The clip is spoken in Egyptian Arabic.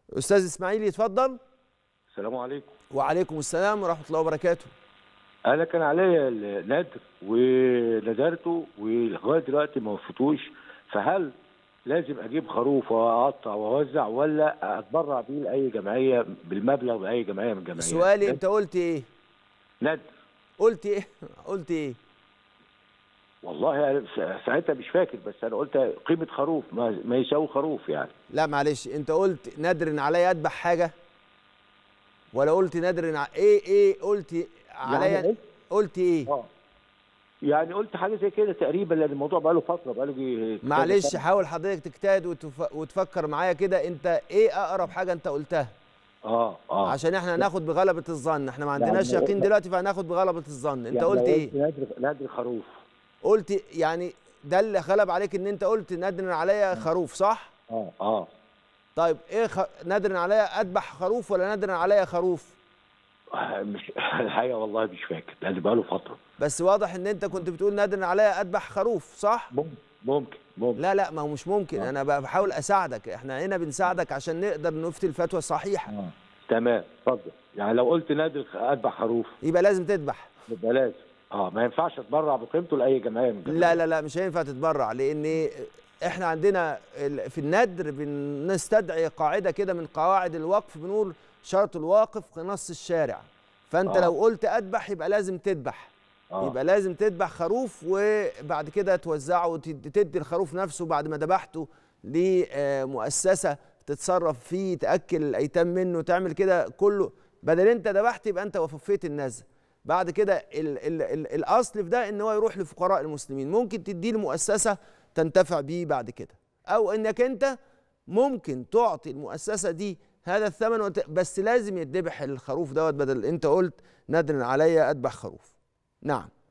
استاذ اسماعيل يتفضل السلام عليكم وعليكم السلام ورحمه الله وبركاته انا كان عليا الندر ونذرته ولغايه دلوقتي ما وفيتوش فهل لازم اجيب خروف واقطع واوزع ولا اتبرع بيه لاي جمعيه بالمبلغ باي جمعيه من الجمعيات سؤالي انت قلت ايه ندر قلت ايه قلت ايه والله أنا س- ساعتها مش فاكر بس انا قلت قيمه خروف ما, ما يساوي خروف يعني لا معلش انت قلت نادر عليا اذبح حاجه ولا قلت نادر ع... ايه ايه قلت عليا يعني قلت- قلت ايه اه يعني قلت حاجه زي كده تقريبا لان الموضوع بقاله فتره بقاله جي- كذا معلش سنة. حاول حضرتك تجتهد وتف... وتفكر معايا كده انت ايه اقرب حاجه انت قلتها اه اه عشان احنا هناخد بغلبه الظن احنا ما عندناش يعني- يقين دلوقتي فهناخد بغلبه الظن انت يعني قلت لو ايه نادر نادر خروف قلت يعني ده اللي غلب عليك ان انت قلت نادر عليا خروف صح اه اه طيب ايه خ... نادر عليا اذبح خروف ولا نادر عليا خروف آه، مش الحقيقه والله مش فاكر لان بقاله فتره بس واضح ان انت كنت بتقول نادر عليا اذبح خروف صح ممكن ممكن ممكن لا لا ما هو مش ممكن آه. انا بقى بحاول اساعدك احنا هنا بنساعدك عشان نقدر نفتي الفتوى الصحيحه آه. تمام اتفضل يعني لو قلت نادر اذبح خروف يبقى لازم تذبح يبقى لازم اه ما ينفعش اتبرع بقيمته لاي جمعيه من الجمعيات. لا لا لا مش هينفع تتبرع لان احنا عندنا ال- في الندر بنستدعي قاعده كده من قواعد الوقف بنقول شرط الواقف كنص الشارع فانت آه. لو قلت اذبح يبقى لازم تذبح آه. يبقى لازم تذبح خروف وبعد كده توزعه وتدي الخروف نفسه بعد ما ذبحته لمؤسسه تتصرف فيه تاكل الايتام منه تعمل كده كله بدل انت ذبحت يبقى انت وفيت النذر بعد كده ال ال ال الاصل في ده ان هو يروح لفقراء المسلمين ممكن تديه لمؤسسه تنتفع بيه بعد كده او انك انت ممكن تعطي المؤسسه دي هذا الثمن وت- بس لازم يتذبح الخروف دوت بدل انت قلت نادر عليا اذبح خروف نعم